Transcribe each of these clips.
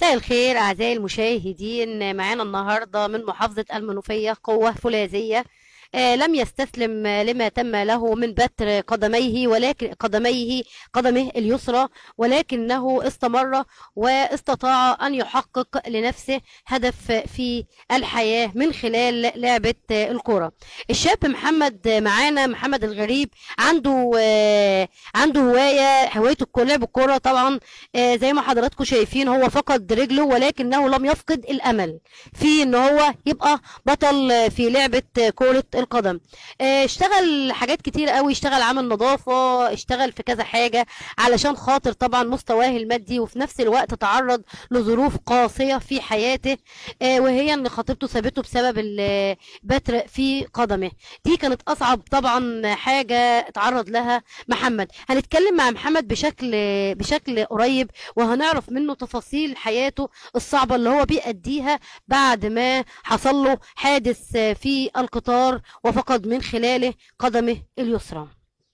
مساء الخير أعزائي المشاهدين معانا النهاردة من محافظة المنوفية قوة فولاذية آه، لم يستسلم لما تم له من بتر قدميه ولكن قدميه قدمه اليسرى ولكنه استمر واستطاع أن يحقق لنفسه هدف في الحياة من خلال لعبة الكرة الشاب محمد معانا محمد الغريب عنده آه، عنده هواية هواية الكرة لعب الكرة طبعا آه، زي ما حضراتكم شايفين هو فقد رجله ولكنه لم يفقد الأمل في ان هو يبقى بطل في لعبة كرة القدم آه، اشتغل حاجات كتير قوي اشتغل عامل نظافة اشتغل في كذا حاجة علشان خاطر طبعا مستواه المادي وفي نفس الوقت تعرض لظروف قاسية في حياته آه، وهي ان خطيبته سابته بسبب البتر في قدمه دي كانت اصعب طبعا حاجة اتعرض لها محمد هنتكلم مع محمد بشكل بشكل قريب وهنعرف منه تفاصيل حياته الصعبة اللي هو بيأديها بعد ما حصل له حادث في القطار وفقد من خلاله قدمه اليسرى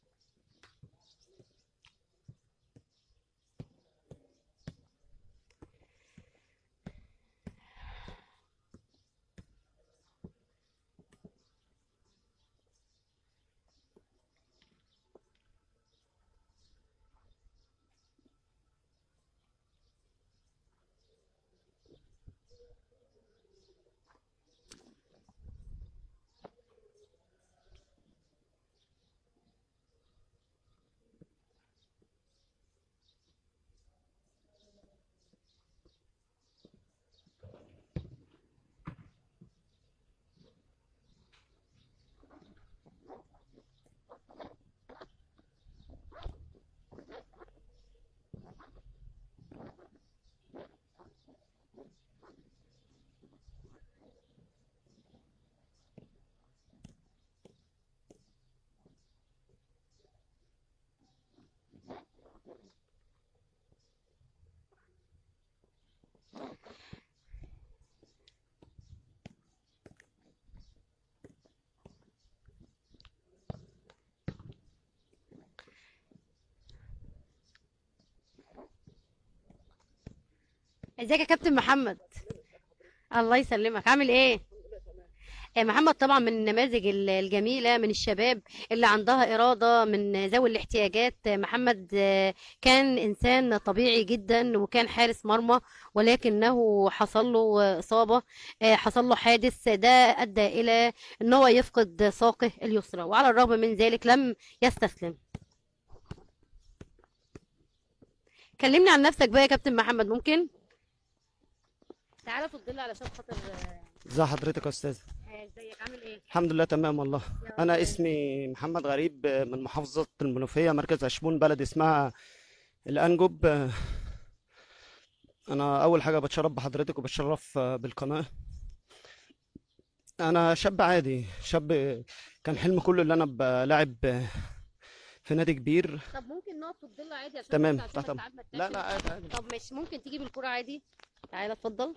ازيك يا كابتن محمد الله يسلمك عامل ايه آه، محمد طبعا من النماذج ال- الجميلة من الشباب اللي عندها إرادة من ذوي الاحتياجات آه، محمد آه، كان إنسان طبيعي جدا وكان حارس مرمى ولكنه حصل له آه، إصابة آه، حصل له حادث ده أدى إلى إن هو يفقد ساقه اليسرى وعلى الرغم من ذلك لم يستسلم كلمني عن نفسك بقى يا كابتن محمد ممكن تعالى فضل علشان خاطر ازي حضرتك يا استاذ آه، ازيك عامل ايه الحمد لله تمام والله يا رب انا دايما. اسمي محمد غريب من محافظة المنوفية مركز عشبون بلد اسمها الانجب انا اول حاجة بتشرف بحضرتك وبتشرف بالقناة انا شاب عادي شاب كان حلم كله اللي انا ابقى لاعب في نادي كبير طب ممكن نقف في الضلة عادي عشان تمام بس عشان تحت ما أمر. ساعات ما لا تنامش. لا عادي عادي طب مش ممكن تجيب الكرة عادي تعالى اتفضل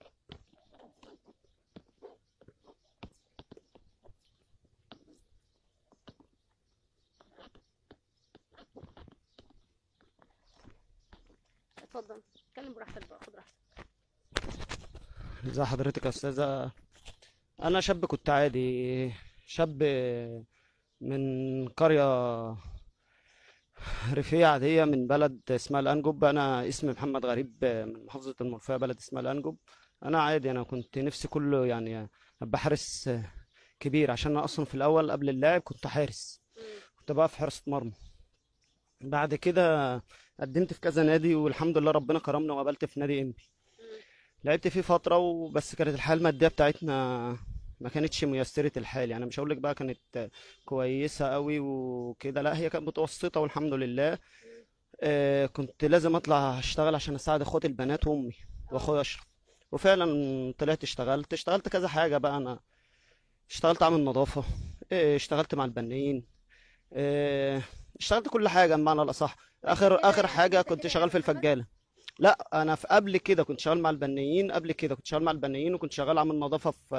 اتفضل اتكلم براحتك بقى خد راحتك ازي حضرتك يا استاذة انا شاب كنت عادي شاب من قرية ريفية عادية من بلد اسمها الأنجب أنا اسمي محمد غريب من محافظة المنوفية بلد اسمها الأنجب أنا عادي أنا كنت نفسي كله يعني أبقى حارس كبير عشان أنا أصلا في الأول قبل اللعب كنت حارس كنت بقى في حراسة مرمى بعد كده قدمت في كذا نادي والحمد لله ربنا كرمنا وقابلت في نادي إنبي لعبت فيه فترة وبس كانت الحالة المادية بتاعتنا ما كانتش ميسرة الحال يعني مش هقول لك بقى كانت كويسة قوي وكده لا هي كانت متوسطة والحمد لله آه كنت لازم اطلع اشتغل عشان اساعد اخواتي البنات وامي واخويا اشرف وفعلا طلعت اشتغلت اشتغلت كذا حاجة بقى انا اشتغلت عامل نظافة آه اشتغلت مع البنايين آه اشتغلت كل حاجة بمعنى الأصح آخر كده آخر انت حاجة كده كنت كده شغال في محمد الفجالة لا أنا في قبل كده كنت شغال مع البنايين قبل كده كنت شغال مع البنايين وكنت شغال عامل نظافة في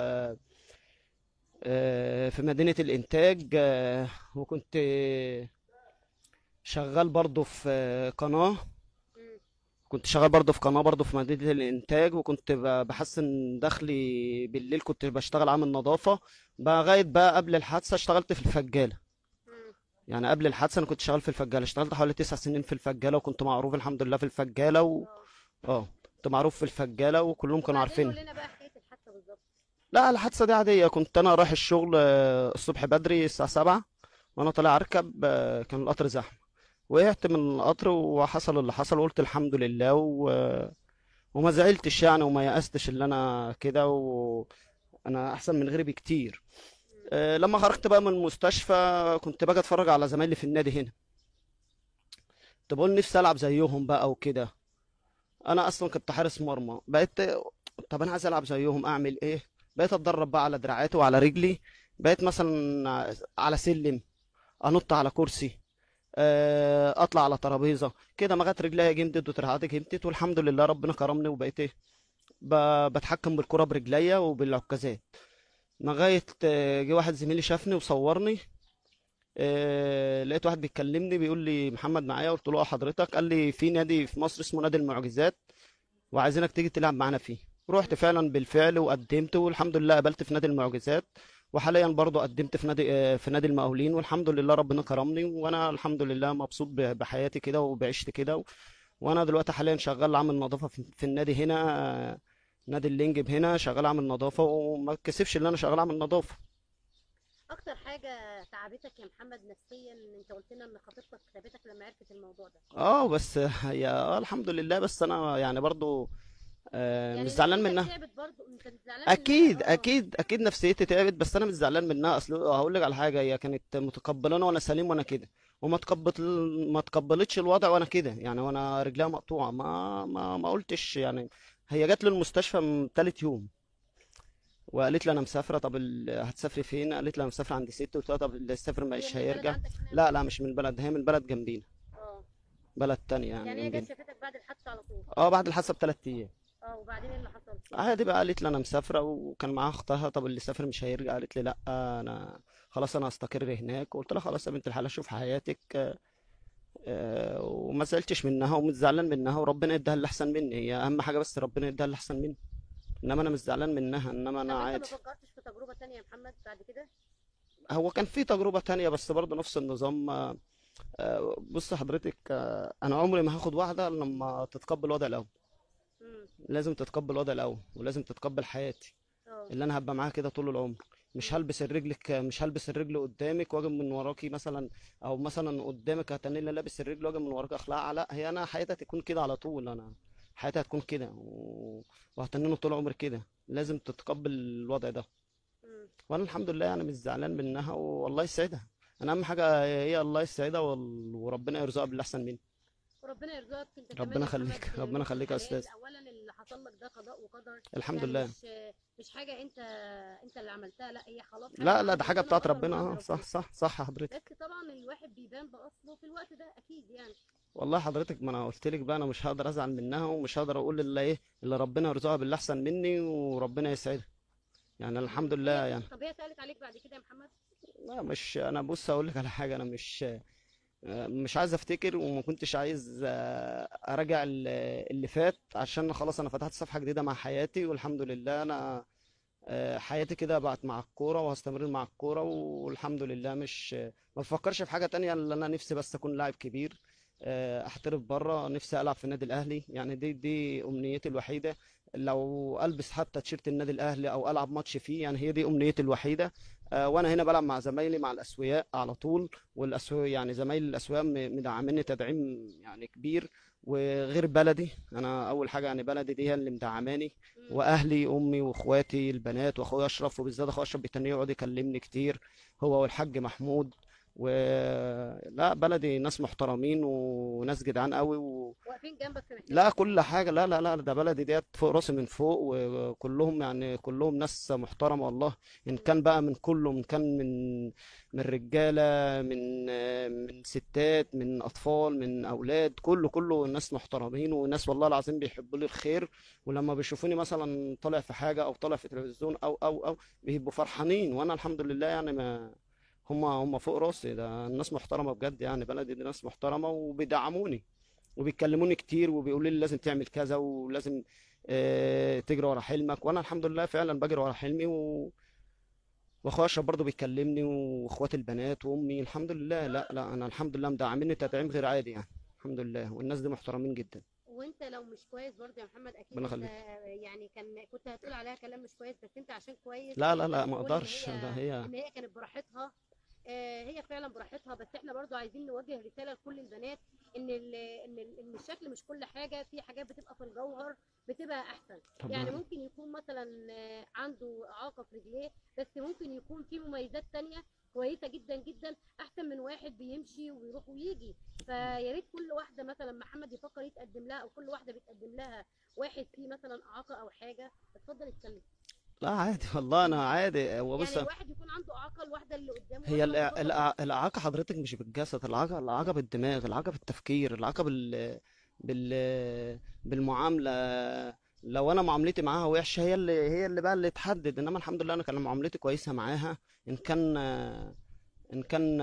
آه، في مدينة الإنتاج آه، وكنت شغال برضو في قناة مم. كنت شغال برضه في قناة برضه في مدينة الإنتاج وكنت ب- بحسن دخلي بالليل كنت بشتغل عامل نظافة لغاية بقى قبل الحادثة اشتغلت في الفجالة مم. يعني قبل الحادثة أنا كنت شغال في الفجالة اشتغلت حوالي تسع سنين في الفجالة وكنت معروف الحمد لله في الفجالة و... اه اه كنت معروف في الفجالة وكلهم كانوا وبعدين قول عارفيني لنا بقى حكايه الحادثه بالظبط لا الحادثة دي عادية كنت أنا رايح الشغل آه، الصبح بدري الساعة سبعة وأنا طالع أركب آه، كان القطر زحمة وقعت من القطر وحصل اللي حصل وقلت الحمد لله و... وما زعلتش يعني وما يأستش اللي أنا كده وأنا أحسن من غيري بكتير آه، لما خرجت بقى من المستشفى كنت باجي أتفرج على زمايلي في النادي هنا كنت بقول نفسي ألعب زيهم بقى وكده أنا أصلا كنت حارس مرمى بقيت طب أنا عايز ألعب زيهم أعمل إيه بقيت أتدرب بقى على دراعاتي وعلى رجلي بقيت مثلا على سلم أنط على كرسي آه، اطلع على ترابيزه كده ما جت رجليا جمدت ودراعاتي جمدت والحمد لله ربنا كرمني وبقيت ايه ب- بتحكم بالكره برجليا وبالعكازات لغايه آه، جه واحد زميلي شافني وصورني آه، لقيت واحد بيكلمني بيقول لي محمد معايا قلت له اه حضرتك قال لي في نادي في مصر اسمه نادي المعجزات وعايزينك تيجي تلعب معانا فيه رحت فعلا بالفعل وقدمت والحمد لله قبلت في نادي المعجزات وحاليا برضو قدمت في نادي آه، في نادي المقاولين والحمد لله ربنا كرمني وانا الحمد لله مبسوط ب- بحياتي كده وبعيشتي كده و... وانا دلوقتي حاليا شغال عامل نظافه في في النادي هنا آه، نادي اللينجب هنا شغال عامل نظافه وما اتكسفش ان انا شغال عامل نظافه اكتر حاجه تعبتك يا محمد نفسيا انت قلت لنا ان خطيبتك سابتك لما عرفت الموضوع ده اه بس هي آه الحمد لله بس انا يعني برضو آه، يعني مش زعلان نفسيتك منها تعبت برضو انت مش زعلان منها اكيد اه اكيد اكيد نفسيتي تعبت بس انا مش زعلان منها اصل هقول لك على حاجه هي كانت متقبلاني وانا سليم وانا كده وما تقبل ما تقبلتش الوضع وانا كده يعني وانا رجليها مقطوعه ما ما ما قلتش يعني هي جت لي المستشفى من تالت يوم وقالت لي انا مسافره طب ال- هتسافري فين قالت لي انا مسافره عند ستي قلت لها طب اللي يسافر هي مش من البلد هيرجع عندك هنا لا لا مش من البلد هي من البلد جنبينا اه بلد تانية يعني يعني هي جت جنبينا شافتك بعد الحادثه على طول اه بعد الحادثه بثلاث ايام اه وبعدين ايه اللي حصل عادي بقى قالت لي انا مسافره وكان معاها اختها طب اللي سافر مش هيرجع قالت لي لا انا خلاص انا هستقر هناك قلت لها خلاص يا بنت الحلال شوف حياتك آه، آه، وما زعلتش منها ومش زعلان منها وربنا يديها اللي احسن مني هي اهم حاجه بس ربنا يديها اللي احسن مني انما انا مش زعلان منها انما طب انا انت ما عادي فكرتش في تجربه تانية يا محمد بعد كده هو كان في تجربه تانية بس برضه نفس النظام آه، آه، بص حضرتك آه، انا عمري ما هاخد واحده إلا لما تتقبل وضع الاول امم لازم تتقبل وضع الاول ولازم تتقبل حياتي اه اللي انا هبقى معاها كده طول العمر مش هلبس الرجل مش هلبس الرجل قدامك واجي من وراكي مثلا او مثلا قدامك هتني لي لابس الرجل واجي من وراك اخلعها لا هي انا حياتي هتكون كده على طول انا حياتي هتكون كده و... وهتنينه طول عمري كده لازم تتقبل الوضع ده امم وانا الحمد لله يعني مش زعلان منها والله يسعدها انا اهم حاجه هي الله يسعدها وال... وربنا يرزقها باللي احسن مني وربنا يرزقك انت كمان ربنا يا محمد يخليك في ربنا رزق يخليك يا الحلال استاذ اولا اللي حصل لك ده قضاء وقدر الحمد يعني لله مش مش حاجه انت انت اللي عملتها لا هي خلاص حاجه لا لا من ده عند حاجه ربنا بتاعت وقدر ربنا من عند اه صح ربنا صح صح يا حضرتك بس طبعا الواحد بيبان باصله في الوقت ده اكيد يعني والله حضرتك ما انا قلت لك بقى انا مش هقدر ازعل منها ومش هقدر اقول الا ايه الا ربنا يرزقها باللي احسن مني وربنا يسعدها يعني الحمد امم لله هي يعني طب هي سالت عليك بعد كده يا محمد لا مش انا بص اقول لك على حاجه انا مش مش عايز افتكر وما كنتش عايز آه، اراجع ال- اللي فات عشان خلاص انا فتحت صفحه جديده مع حياتي والحمد لله انا آه، حياتي كده بقت مع الكوره وهستمر مع الكوره والحمد لله مش ما بفكرش في حاجه تانية الا انا نفسي بس اكون لاعب كبير آه، احترف بره نفسي العب في النادي الاهلي يعني دي دي امنيتي الوحيده لو البس حتى تيشيرت النادي الاهلي او العب ماتش فيه يعني هي دي امنيتي الوحيده آه، وانا هنا بلعب مع زمايلي مع الاسوياء على طول والاسوياء يعني زمايلي الاسوياء م- مدعميني تدعيم يعني كبير وغير بلدي انا اول حاجه يعني بلدي دي هي اللي مدعماني امم واهلي امي واخواتي البنات واخويا اشرف وبالذات اخويا اشرف بيتنيه يقعد يكلمني كتير هو والحاج محمود و لا بلدي ناس محترمين وناس جدعان قوي و... واقفين جنبك في لا محنتك كل حاجه لا لا لا ده بلدي ديت فوق راسي من فوق وكلهم يعني كلهم ناس محترمه والله ان كان بقى من كله من كان من من رجاله من من ستات من اطفال من اولاد كله كله ناس محترمين وناس والله العظيم بيحبوا لي الخير ولما بيشوفوني مثلا طالع في حاجه او طالع في تلفزيون او او او بيبقوا فرحانين وانا الحمد لله يعني ما هم هم فوق راسي ده الناس محترمه بجد يعني بلدي دي ناس محترمه وبيدعموني وبيكلموني كتير وبيقولوا لي لازم تعمل كذا ولازم آه، تجري ورا حلمك وانا الحمد لله فعلا بجري ورا حلمي و... واخويا اشرف برضه بيكلمني واخواتي البنات وامي الحمد لله لا لا انا الحمد لله مدعميني تدعيم غير عادي يعني الحمد لله والناس دي محترمين جدا وانت لو مش كويس برضه يا محمد اكيد ربنا انت يخليك يعني كان كنت هتقول عليها كلام مش كويس بس انت عشان كويس لا لا لا تقدر ما تقول ان اقدرش هي ده هي ان هي كانت براحتها آه، هي فعلا براحتها بس احنا برضو عايزين نوجه رسالة لكل البنات ان ال ان ال ان الشكل مش كل حاجة في حاجات بتبقى في الجوهر بتبقى احسن يعني ربنا ممكن يكون مثلا آه، عنده اعاقة في رجليه بس ممكن يكون في مميزات تانية كويسة جدا جدا احسن من واحد بيمشي ويروح ويجي فيا ريت كل واحدة مثلا محمد يفكر يتقدم لها او كل واحدة بيتقدم لها واحد فيه مثلا اعاقة او حاجة اتفضل اتكلم لا عادي والله انا عادي هو بص يعني الواحد يكون عنده اعاقة الواحدة اللي قدامه هي واحدة الإع- متفوقة الإع- الإعاقة حضرتك مش بالجسد الإعاقة الإعاقة بالدماغ الإعاقة بالتفكير الإعاقة بال بال بالمعاملة لو أنا معاملتي معاها وحشة هي اللي هي اللي بقى اللي تحدد إنما الحمد لله أنا كان معاملتي كويسة معاها إن كان إن كان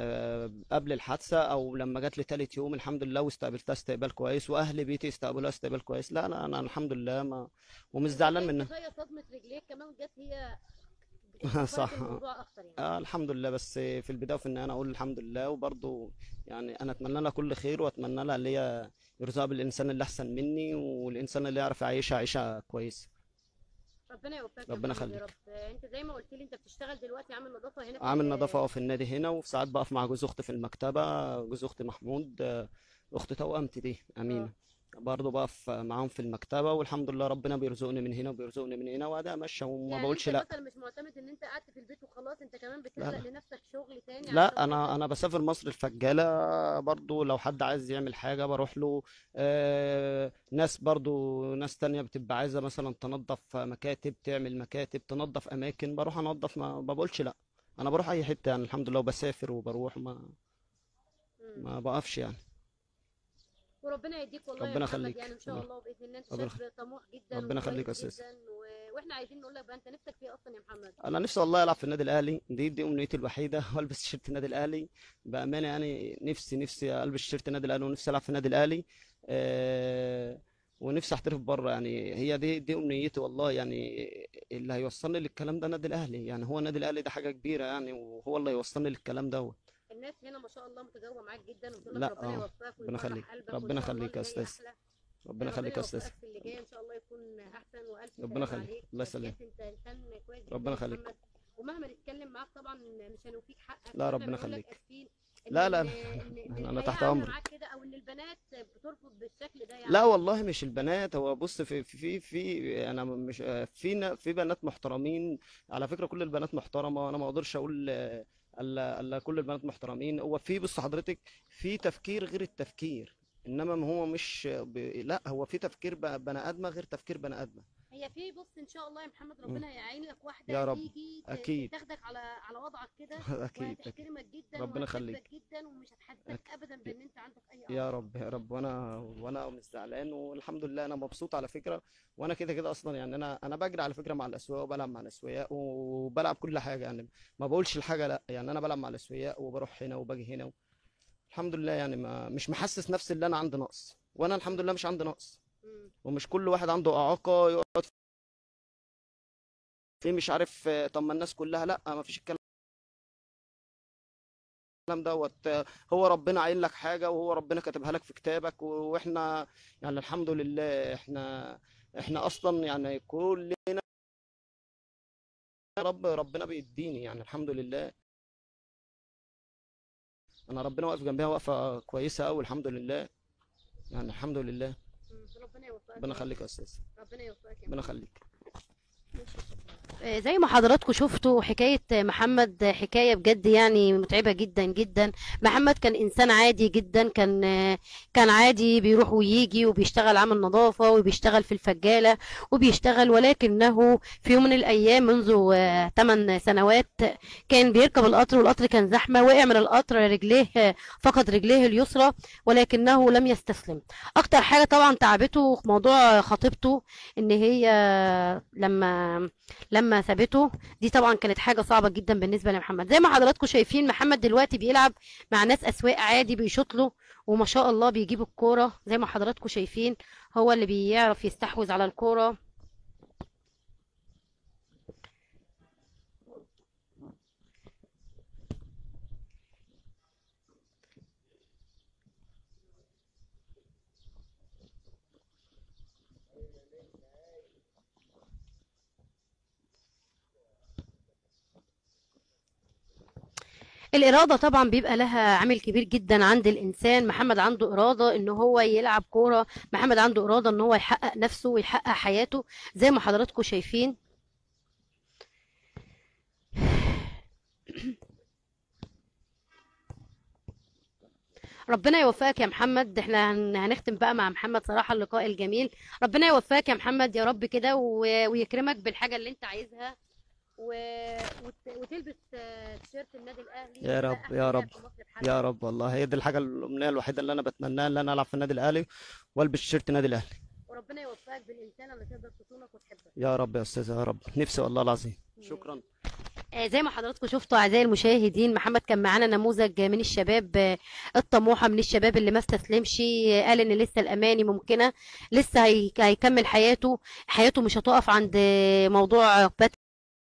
قبل الحادثة أو لما جات لي تالت يوم الحمد لله واستقبلتها استقبال كويس وأهل بيتي استقبلوها استقبال كويس لا لا أنا الحمد لله ما ومش زعلان كفاية منها كفاية صدمة رجليك كمان جت هي كبرت صح الموضوع اكتر يعني آه الحمد لله بس في البداية وفي النهاية أنا أقول الحمد لله وبرضه يعني أنا أتمنى لها كل خير وأتمنى لها اللي هي يرزقها بالإنسان اللي أحسن مني والإنسان اللي يعرف يعيشها عيشة كويسة ربنا يوفقك يا ربنا محمد يا يخليك رب انت زي ما قلت لي انت بتشتغل دلوقتي عامل نظافة هنا في عامل نظافة ال- أه في النادي هنا وفي ساعات بقف مع جوز أختي في المكتبة جوز أختي محمود آه، أخت توأمتي دي اه أمينة برضه بقف معاهم في المكتبة والحمد لله ربنا بيرزقني من هنا وبيرزقني من هنا وأداء ماشية وما يعني بقولش انت لأ مثلا مش معتمد ان انت قعدت في البيت وخلاص انت كمان لا بتخلق لا لنفسك شغل تاني علشان لا انا خاطر انا بسافر مصر الفجاله برضو لو حد عايز يعمل حاجه بروح له آه ناس برضو ناس تانية بتبقى عايزه مثلا تنظف مكاتب تعمل مكاتب تنظف اماكن بروح انظف ما ما بقولش لا انا بروح اي حته يعني الحمد لله وبسافر وبروح ما مم. ما بقفش يعني وربنا يديك والله يا ربنا محمد يخليك يعني ان شاء ربنا الله باذن الله انت ربنا شاب طموح جدا ربنا يخليك يا وكويس استاذ جدا و... واحنا عايزين نقول لك بقى انت نفسك في ايه اصلا يا محمد انا نفسي والله العب في النادي الاهلي دي دي امنيتي الوحيده والبس تيشيرت النادي الاهلي بامانه يعني نفسي نفسي البس تيشيرت النادي الاهلي ونفسي العب في النادي الاهلي آه ونفسي احترف بره يعني هي دي دي امنيتي والله يعني اللي هيوصلني للكلام ده النادي الاهلي يعني هو النادي الاهلي ده حاجه كبيره يعني وهو اللي هيوصلني للكلام دوت الناس هنا ما شاء الله متجاوبه معاك جدا وبتقول لك لا ربنا اه يوفقك ربنا ويفرح يخليك قلبك وان ربنا شاء الله يخليك يا اللي جاي استاذ احلى ربنا ربنا يخليك يا استاذ يوفقك في اللي جاي ان شاء الله يكون احسن والف ربنا سلامه يخليك عليك الله بجد يسلمك انت انسان كويس جدا ربنا يا يخليك محمد ومهما نتكلم معاك طبعا مش هنوفيك حقك لا واحنا ربنا بنقول لك يخليك اسفين ان لا لا ال- لا ان ان انا الحياه تحت عامله امرك معاك كده او ان البنات بترفض بالشكل ده لا يعني والله مش البنات هو بص في في في, في انا مش في ن- في بنات محترمين على فكره كل البنات محترمه انا ما اقدرش اقول آه، الا الا كل البنات محترمين هو في بص حضرتك في تفكير غير التفكير انما هو مش ب... لا هو في تفكير ب- بني ادمه غير تفكير بني ادمه هي في بص ان شاء الله يا محمد مم. ربنا هيعين لك واحده يا رب تيجي ت- اكيد تاخدك على على وضعك كده اكيد اكيد وهتحترمك جدا ربنا يخليك وهتحبك جدا ومش هتحسسك أك... ابدا بان انت عندك اي يا اعاقه رب يا رب وانا وانا مش زعلان والحمد لله انا مبسوط على فكره وانا كده كده اصلا يعني انا انا بجري على فكره مع الاسواق وبلعب مع الاسواق وبلعب كل حاجه يعني ما بقولش الحاجه لا يعني انا بلعب مع الاسواق وبروح هنا وباجي هنا الحمد لله يعني ما مش محسس نفسي ان انا عندي نقص وانا الحمد لله مش عندي نقص مم. ومش كل واحد عنده اعاقه يقعد في مش عارف آه، طب ما الناس كلها لا ما فيش الكلام دوت آه، هو ربنا عاين لك حاجه وهو ربنا كاتبها لك في كتابك و- واحنا يعني الحمد لله احنا احنا اصلا يعني كلنا رب ربنا بيديني يعني الحمد لله انا ربنا واقف جنبها واقفه كويسه قوي الحمد لله يعني الحمد لله مم. ربنا يوفقك ربنا يا رب يخليك يا استاذ ربنا يوفقك يا ربنا محمد يخليك ماشي شكرا آه، زي ما حضراتكم شفتوا حكاية محمد آه، حكاية بجد يعني متعبة جدا جدا محمد كان إنسان عادي جدا كان آه، كان عادي بيروح ويجي وبيشتغل عامل نظافة وبيشتغل في الفجالة وبيشتغل ولكنه في يوم من الأيام منذ 8 سنوات كان بيركب القطر والقطر كان زحمة وقع من القطر رجليه آه، فقد رجليه اليسرى ولكنه لم يستسلم أكتر حاجة طبعا تعبته في موضوع خطيبته إن هي لما لما تم ثبته دي طبعا كانت حاجه صعبه جدا بالنسبه لمحمد زي ما حضراتكم شايفين محمد دلوقتي بيلعب مع ناس اسواق عادي بيشوط له وما شاء الله بيجيب الكوره زي ما حضراتكم شايفين هو اللي بيعرف يستحوذ على الكوره الإرادة طبعا بيبقى لها عامل كبير جدا عند الإنسان محمد عنده إرادة إن هو يلعب كورة محمد عنده إرادة إن هو يحقق نفسه ويحقق حياته زي ما حضراتكم شايفين ربنا يوفقك يا محمد احنا هن- هنختم بقى مع محمد صراحة اللقاء الجميل ربنا يوفقك يا محمد يا رب كده و- ويكرمك بالحاجة اللي انت عايزها و... وت... وتلبس آه، تيشيرت النادي الأهلي يا وتبقى رب أحسن يا لاعب رب في مصر بحالك. يا رب والله هي دي الحاجه الامنيه الوحيده اللي انا بتمناها ان انا العب في النادي الاهلي والبس شيرت النادي الاهلي وربنا يوفقك بالإنسان اللي تقدر تصونك وتحبك يا رب يا استاذ يا رب نفسي والله العظيم شكرا آه، زي ما حضراتكم شفتوا اعزائي المشاهدين محمد كان معانا نموذج من الشباب آه، الطموحه من الشباب اللي ما استسلمش آه، قال ان لسه الاماني ممكنه لسه هي- هيكمل حياته حياته مش هتقف عند آه، موضوع بات